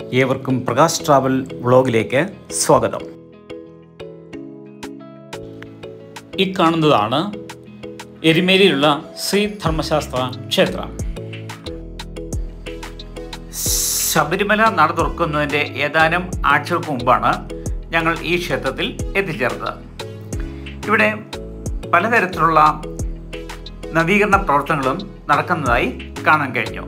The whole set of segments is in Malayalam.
ഏവർക്കും പ്രകാശ് ട്രാവൽ വ്ളോഗിലേക്ക് സ്വാഗതം ഈ കാണുന്നതാണ് എരുമേലിയിലുള്ള ശ്രീ ധർമ്മശാസ്ത്ര ക്ഷേത്രം ശബരിമല നട തുറക്കുന്നതിൻ്റെ ഏതാനും ആഴ്ചകൾക്ക് മുമ്പാണ് ഞങ്ങൾ ഈ ക്ഷേത്രത്തിൽ എത്തിച്ചേർന്നത് ഇവിടെ പലതരത്തിലുള്ള നവീകരണ പ്രവർത്തനങ്ങളും നടക്കുന്നതായി കാണാൻ കഴിഞ്ഞു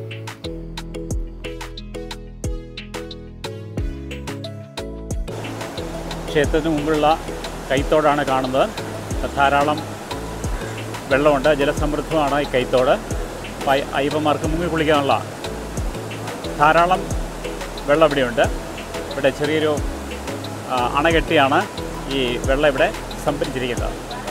ക്ഷേത്രത്തിന് മുമ്പിലുള്ള കൈത്തോടാണ് കാണുന്നത് ധാരാളം വെള്ളമുണ്ട് ജലസമൃദ്ധമാണ് ഈ കൈത്തോട് അപ്പോൾ അയ്യ- അയ്യപ്പന്മാർക്ക് മുങ്ങി കുളിക്കാനുള്ള ധാരാളം വെള്ളം ഇവിടെയുണ്ട് ഇവിടെ ചെറിയൊരു ആ, അണകെട്ടിയാണ് ഈ വെള്ളം ഇവിടെ സംഭരിച്ചിരിക്കുന്നത്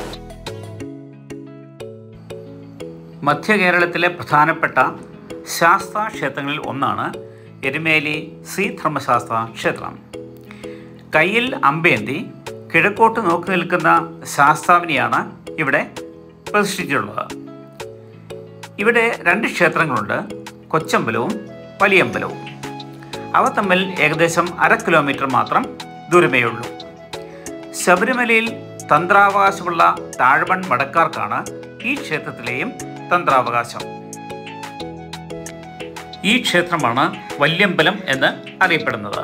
മധ്യ കേരളത്തിലെ പ്രധാനപ്പെട്ട ശാസ്ത്ര ക്ഷേത്രങ്ങളിൽ ഒന്നാണ് എരുമേലി ശ്രീ ധർമ്മശാസ്ത്ര ക്ഷേത്രം കയ്യിൽ അമ്പേന്തി കിഴക്കോട്ട് നോക്കി നിൽക്കുന്ന ശാസ്താവിനെയാണ് ഇവിടെ പ്രതിഷ്ഠിച്ചിട്ടുള്ളത് ഇവിടെ രണ്ട് ക്ഷേത്രങ്ങളുണ്ട് കൊച്ചമ്പലവും വലിയമ്പലവും അവ തമ്മിൽ ഏകദേശം അര കിലോമീറ്റർ മാത്രം ദൂരമേ ഉള്ളൂ ശബരിമലയിൽ തന്ത്രാവകാശമുള്ള താഴ്വൺ വടക്കാർക്കാണ് ഈ ക്ഷേത്രത്തിലെയും തന്ത്രാവകാശം ഈ ക്ഷേത്രമാണ് വല്യമ്പലം എന്ന് അറിയപ്പെടുന്നത്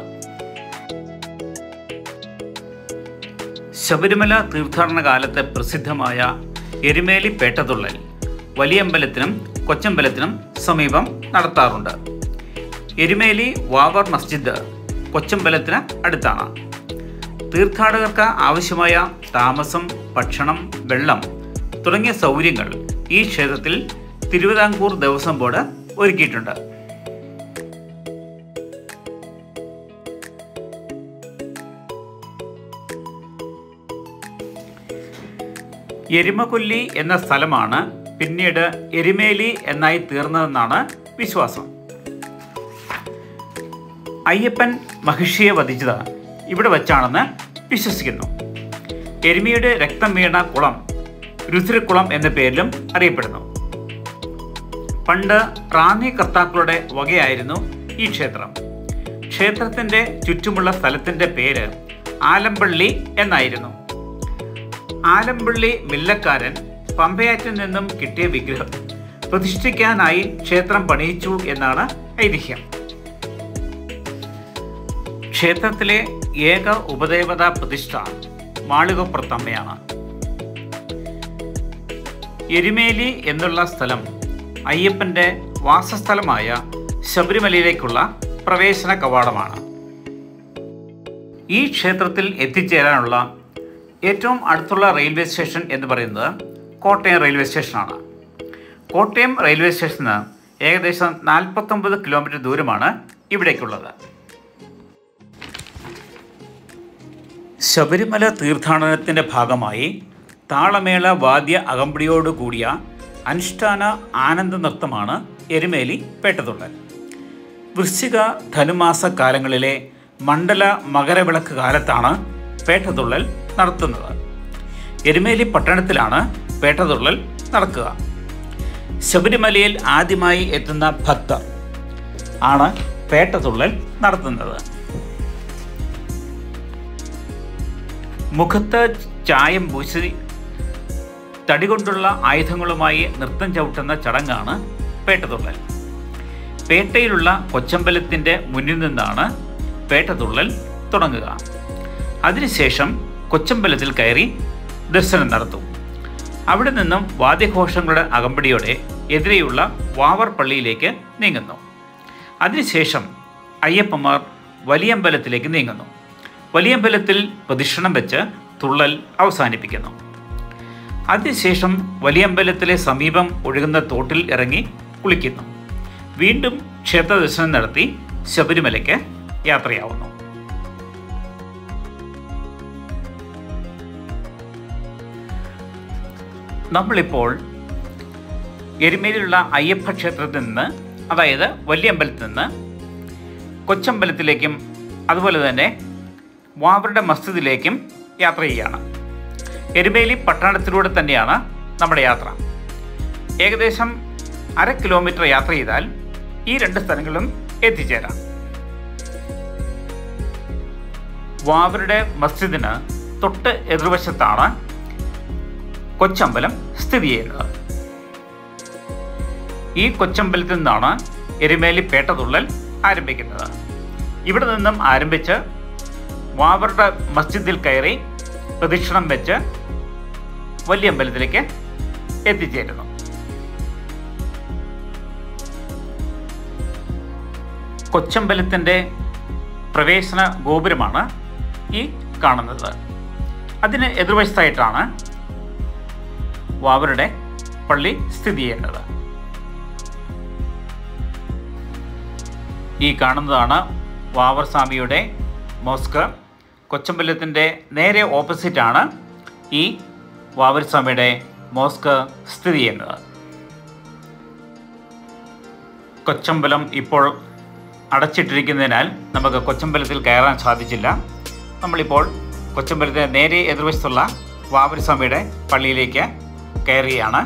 ശബരിമല തീർത്ഥാടന കാലത്ത് പ്രസിദ്ധമായ എരുമേലി പേട്ടതുള്ളൽ വലിയമ്പലത്തിനും കൊച്ചമ്പലത്തിനും സമീപം നടത്താറുണ്ട് എരുമേലി വാവർ മസ്ജിദ് കൊച്ചമ്പലത്തിന് അടുത്താണ് തീർത്ഥാടകർക്ക് ആവശ്യമായ താമസം ഭക്ഷണം വെള്ളം തുടങ്ങിയ സൗകര്യങ്ങൾ ഈ ക്ഷേത്രത്തിൽ തിരുവിതാംകൂർ ദേവസ്വം ബോർഡ് ഒരുക്കിയിട്ടുണ്ട് എരുമകൊല്ലി എന്ന സ്ഥലമാണ് പിന്നീട് എരുമേലി എന്നായി തീർന്നതെന്നാണ് വിശ്വാസം അയ്യപ്പൻ മഹിഷിയെ വധിച്ചത് ഇവിടെ വച്ചാണെന്ന് വിശ്വസിക്കുന്നു എരുമയുടെ രക്തം വീണ കുളം രുദ്രക്കുളം എന്ന പേരിലും അറിയപ്പെടുന്നു പണ്ട് റാന്നി കർത്താക്കളുടെ വകയായിരുന്നു ഈ ക്ഷേത്രം ക്ഷേത്രത്തിൻ്റെ ചുറ്റുമുള്ള സ്ഥലത്തിൻ്റെ പേര് ആലമ്പള്ളി എന്നായിരുന്നു ആലമ്പള്ളി മില്ലക്കാരൻ പമ്പയാറ്റിൽ നിന്നും കിട്ടിയ വിഗ്രഹം പ്രതിഷ്ഠിക്കാനായി ക്ഷേത്രം പണിയിച്ചു എന്നാണ് ഐതിഹ്യം ക്ഷേത്രത്തിലെ ഏക ഉപദേവതാ പ്രതിഷ്ഠ മാളികപ്പുറത്തമ്മയാണ് എരുമേലി എന്നുള്ള സ്ഥലം അയ്യപ്പൻ്റെ വാസസ്ഥലമായ ശബരിമലയിലേക്കുള്ള പ്രവേശന കവാടമാണ് ഈ ക്ഷേത്രത്തിൽ എത്തിച്ചേരാനുള്ള ഏറ്റവും അടുത്തുള്ള റെയിൽവേ സ്റ്റേഷൻ എന്ന് പറയുന്നത് കോട്ടയം റെയിൽവേ സ്റ്റേഷനാണ് കോട്ടയം റെയിൽവേ സ്റ്റേഷന് ഏകദേശം നാൽപ്പത്തൊമ്പത് കിലോമീറ്റർ ദൂരമാണ് ഇവിടേക്കുള്ളത് ശബരിമല തീർത്ഥാടനത്തിൻ്റെ ഭാഗമായി താളമേള വാദ്യ അകമ്പടിയോട് കൂടിയ അനുഷ്ഠാന ആനന്ദ നൃത്തമാണ് എരുമേലി പേട്ടതുള്ളൽ വൃശ്ചിക ധനുമാസ കാലങ്ങളിലെ മണ്ഡല മകരവിളക്ക് കാലത്താണ് പേട്ടതുള്ളൽ നടത്തുന്നത് എരുമേലി പട്ടണത്തിലാണ് പേട്ടതുള്ളൽ നടക്കുക ശബരിമലയിൽ ആദ്യമായി എത്തുന്ന ഭക്തർ ആണ് പേട്ടതുള്ളൽ നടത്തുന്നത് മുഖത്ത് ചായം പൂശി തടി കൊണ്ടുള്ള ആയുധങ്ങളുമായി നൃത്തം ചവിട്ടുന്ന ചടങ്ങാണ് പേട്ടതുള്ളൽ പേട്ടയിലുള്ള കൊച്ചമ്പലത്തിൻ്റെ മുന്നിൽ നിന്നാണ് പേട്ടതുള്ളൽ തുടങ്ങുക അതിനുശേഷം കൊച്ചമ്പലത്തിൽ കയറി ദർശനം നടത്തും അവിടെ നിന്നും വാദ്യഘോഷങ്ങളുടെ അകമ്പടിയോടെ എതിരെയുള്ള വാവർ പള്ളിയിലേക്ക് നീങ്ങുന്നു അതിനുശേഷം അയ്യപ്പന്മാർ വലിയമ്പലത്തിലേക്ക് നീങ്ങുന്നു വലിയമ്പലത്തിൽ പ്രദക്ഷിണം വെച്ച് തുള്ളൽ അവസാനിപ്പിക്കുന്നു അതിനുശേഷം വലിയമ്പലത്തിലെ സമീപം ഒഴുകുന്ന തോട്ടിൽ ഇറങ്ങി കുളിക്കുന്നു വീണ്ടും ക്ഷേത്ര ദർശനം നടത്തി ശബരിമലയ്ക്ക് യാത്രയാവുന്നു നമ്മളിപ്പോൾ എരുമേലിയുള്ള അയ്യപ്പ ക്ഷേത്രത്തിൽ നിന്ന് അതായത് വലിയമ്പലത്തിൽ നിന്ന് കൊച്ചമ്പലത്തിലേക്കും അതുപോലെ തന്നെ വാവരുടെ മസ്ജിദിലേക്കും യാത്ര ചെയ്യുകയാണ് എരുമേലി പട്ടണത്തിലൂടെ തന്നെയാണ് നമ്മുടെ യാത്ര ഏകദേശം അര കിലോമീറ്റർ യാത്ര ചെയ്താൽ ഈ രണ്ട് സ്ഥലങ്ങളും എത്തിച്ചേരാം വാവരുടെ മസ്ജിദിന് തൊട്ട് എതിർവശത്താണ് കൊച്ചമ്പലം സ്ഥിതി ചെയ്യുന്നത് ഈ കൊച്ചമ്പലത്തിൽ നിന്നാണ് എരുമേലി പേട്ടതുള്ളൽ ആരംഭിക്കുന്നത് ഇവിടെ നിന്നും ആരംഭിച്ച് വാവരുടെ മസ്ജിദിൽ കയറി പ്രദക്ഷിണം വെച്ച് വലിയ അമ്പലത്തിലേക്ക് എത്തിച്ചേരുന്നു കൊച്ചമ്പലത്തിൻ്റെ പ്രവേശന ഗോപുരമാണ് ഈ കാണുന്നത് അതിന് എതിർവശത്തായിട്ടാണ് വാവരുടെ പള്ളി സ്ഥിതി ചെയ്യുന്നത് ഈ കാണുന്നതാണ് വാവർ സ്വാമിയുടെ മോസ്ക് കൊച്ചമ്പലത്തിൻ്റെ നേരെ ഓപ്പോസിറ്റാണ് ഈ വാവർ സ്വാമിയുടെ മോസ്ക് സ്ഥിതി ചെയ്യുന്നത് കൊച്ചമ്പലം ഇപ്പോൾ അടച്ചിട്ടിരിക്കുന്നതിനാൽ നമുക്ക് കൊച്ചമ്പലത്തിൽ കയറാൻ സാധിച്ചില്ല നമ്മളിപ്പോൾ കൊച്ചമ്പലത്തിന് നേരെ എതിർവശത്തുള്ള വാവരി സ്വാമിയുടെ പള്ളിയിലേക്ക് കയറുകയാണ്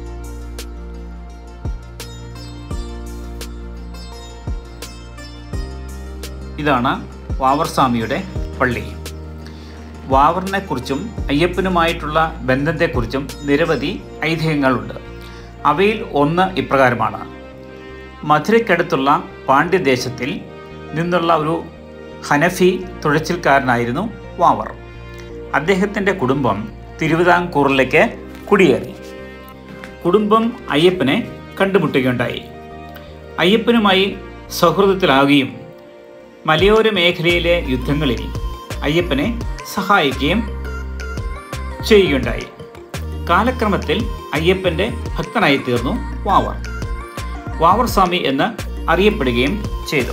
ഇതാണ് വാവർ സ്വാമിയുടെ പള്ളി വാവറിനെക്കുറിച്ചും അയ്യപ്പനുമായിട്ടുള്ള ബന്ധത്തെക്കുറിച്ചും നിരവധി ഐതിഹ്യങ്ങളുണ്ട് അവയിൽ ഒന്ന് ഇപ്രകാരമാണ് മധുരയ്ക്കടുത്തുള്ള പാണ്ഡ്യദേശത്തിൽ നിന്നുള്ള ഒരു ഹനഫി തുഴച്ചിൽക്കാരനായിരുന്നു വാവർ അദ്ദേഹത്തിൻ്റെ കുടുംബം തിരുവിതാംകൂറിലേക്ക് കുടിയേറി കുടുംബം അയ്യപ്പനെ കണ്ടുമുട്ടുകയുണ്ടായി അയ്യപ്പനുമായി സൗഹൃദത്തിലാവുകയും മലയോര മേഖലയിലെ യുദ്ധങ്ങളിൽ അയ്യപ്പനെ സഹായിക്കുകയും ചെയ്യുകയുണ്ടായി കാലക്രമത്തിൽ അയ്യപ്പൻ്റെ ഭക്തനായി തീർന്നു വാവർ വാവർ സ്വാമി എന്ന് അറിയപ്പെടുകയും ചെയ്തു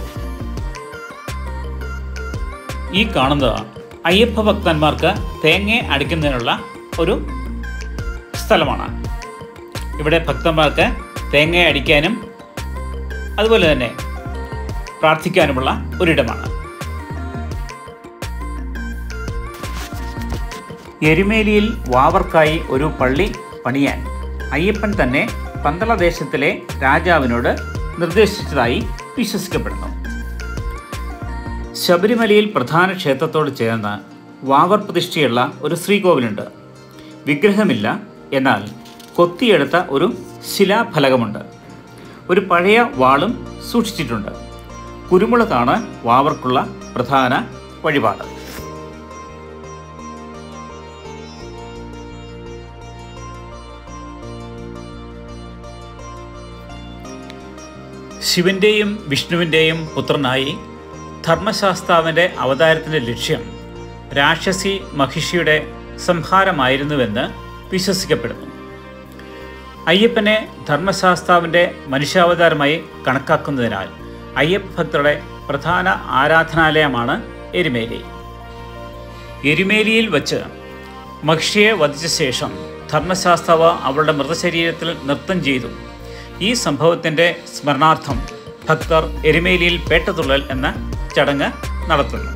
ഈ കാണുന്നത് അയ്യപ്പ ഭക്തന്മാർക്ക് തേങ്ങ അടിക്കുന്നതിനുള്ള ഒരു സ്ഥലമാണ് ഇവിടെ ഭക്തന്മാർക്ക് തേങ്ങ അടിക്കാനും അതുപോലെ തന്നെ പ്രാർത്ഥിക്കാനുമുള്ള ഒരിടമാണ് എരുമേലിയിൽ വാവർക്കായി ഒരു പള്ളി പണിയാൻ അയ്യപ്പൻ തന്നെ പന്തളദേശത്തിലെ രാജാവിനോട് നിർദ്ദേശിച്ചതായി വിശ്വസിക്കപ്പെടുന്നു ശബരിമലയിൽ പ്രധാന ക്ഷേത്രത്തോട് ചേർന്ന് വാവർ പ്രതിഷ്ഠയുള്ള ഒരു ശ്രീകോവിലുണ്ട് വിഗ്രഹമില്ല എന്നാൽ കൊത്തിയെടുത്ത ഒരു ശിലാഫലകമുണ്ട് ഒരു പഴയ വാളും സൂക്ഷിച്ചിട്ടുണ്ട് കുരുമുളകാണ് വാവർക്കുള്ള പ്രധാന വഴിപാട് ശിവന്റെയും വിഷ്ണുവിൻ്റെയും പുത്രനായി ധർമ്മശാസ്താവിൻ്റെ അവതാരത്തിൻ്റെ ലക്ഷ്യം രാക്ഷസി മഹിഷിയുടെ സംഹാരമായിരുന്നുവെന്ന് വിശ്വസിക്കപ്പെടുന്നു അയ്യപ്പനെ ധർമ്മശാസ്താവിൻ്റെ മനുഷ്യാവതാരമായി കണക്കാക്കുന്നതിനാൽ അയ്യപ്പ ഭക്തരുടെ പ്രധാന ആരാധനാലയമാണ് എരുമേലി എരുമേലിയിൽ വച്ച് മഹിഷിയെ വധിച്ച ശേഷം ധർമ്മശാസ്താവ് അവളുടെ മൃതശരീരത്തിൽ നൃത്തം ചെയ്തു ഈ സംഭവത്തിൻ്റെ സ്മരണാർത്ഥം ഭക്തർ എരുമേലിയിൽ പേട്ടതുള്ളൽ എന്ന ചടങ്ങ് നടത്തുന്നു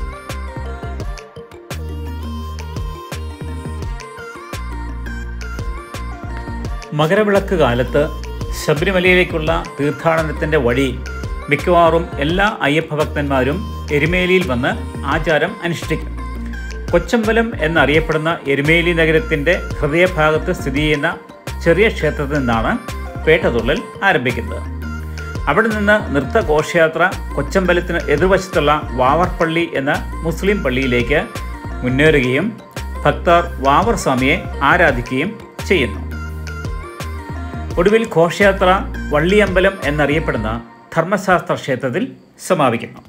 മകരവിളക്ക് കാലത്ത് ശബരിമലയിലേക്കുള്ള തീർത്ഥാടനത്തിൻ്റെ വഴി മിക്കവാറും എല്ലാ അയ്യപ്പ ഭക്തന്മാരും എരുമേലിയിൽ വന്ന് ആചാരം അനുഷ്ഠിക്കും കൊച്ചമ്പലം എന്നറിയപ്പെടുന്ന എരുമേലി നഗരത്തിൻ്റെ ഹൃദയഭാഗത്ത് സ്ഥിതി ചെയ്യുന്ന ചെറിയ ക്ഷേത്രത്തിൽ നിന്നാണ് പേട്ടതുള്ളൽ ആരംഭിക്കുന്നത് അവിടെ നിന്ന് നൃത്ത ഘോഷയാത്ര കൊച്ചമ്പലത്തിന് എതിർവശത്തുള്ള വാവർപ്പള്ളി എന്ന മുസ്ലിം പള്ളിയിലേക്ക് മുന്നേറുകയും ഭക്തർ വാവർ സ്വാമിയെ ആരാധിക്കുകയും ചെയ്യുന്നു ഒടുവിൽ ഘോഷയാത്ര വള്ളിയമ്പലം എന്നറിയപ്പെടുന്ന ധർമ്മശാസ്ത്ര ക്ഷേത്രത്തിൽ സമാപിക്കുന്നു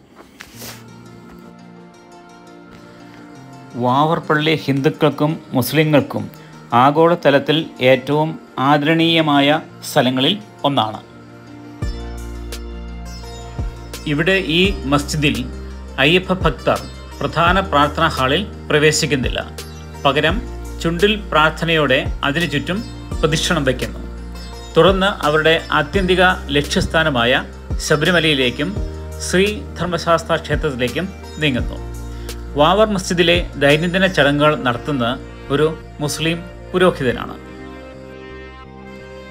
വാവർപ്പള്ളി ഹിന്ദുക്കൾക്കും മുസ്ലിങ്ങൾക്കും ആഗോളതലത്തിൽ ഏറ്റവും ആദരണീയമായ സ്ഥലങ്ങളിൽ ഒന്നാണ് ഇവിടെ ഈ മസ്ജിദിൽ അയ്യപ്പ ഭക്തർ പ്രധാന പ്രാർത്ഥനാ ഹാളിൽ പ്രവേശിക്കുന്നില്ല പകരം ചുണ്ടിൽ പ്രാർത്ഥനയോടെ അതിനു ചുറ്റും പ്രദക്ഷിണം വയ്ക്കുന്നു തുടർന്ന് അവരുടെ ആത്യന്തിക ലക്ഷ്യസ്ഥാനമായ ശബരിമലയിലേക്കും ശ്രീ ധർമ്മശാസ്ത്ര ക്ഷേത്രത്തിലേക്കും നീങ്ങുന്നു വാവർ മസ്ജിദിലെ ദൈനംദിന ചടങ്ങുകൾ നടത്തുന്ന ഒരു മുസ്ലിം പുരോഹിതനാണ്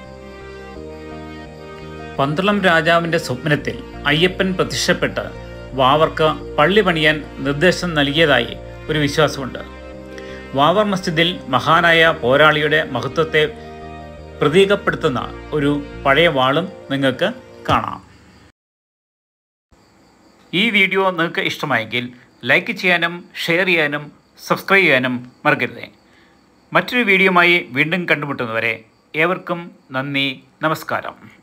പന്തളം രാജാവിൻ്റെ സ്വപ്നത്തിൽ അയ്യപ്പൻ പ്രത്യക്ഷപ്പെട്ട് വാവർക്ക് പള്ളി പണിയാൻ നിർദ്ദേശം നൽകിയതായി ഒരു വിശ്വാസമുണ്ട് വാവർ മസ്ജിദിൽ മഹാനായ പോരാളിയുടെ മഹത്വത്തെ പ്രതീകപ്പെടുത്തുന്ന ഒരു പഴയ വാളും നിങ്ങൾക്ക് കാണാം ഈ വീഡിയോ നിങ്ങൾക്ക് ഇഷ്ടമായെങ്കിൽ ലൈക്ക് ചെയ്യാനും ഷെയർ ചെയ്യാനും സബ്സ്ക്രൈബ് ചെയ്യാനും മറക്കരുത് മറ്റൊരു വീഡിയോയുമായി വീണ്ടും കണ്ടുമുട്ടുന്നവരെ ഏവർക്കും നന്ദി നമസ്കാരം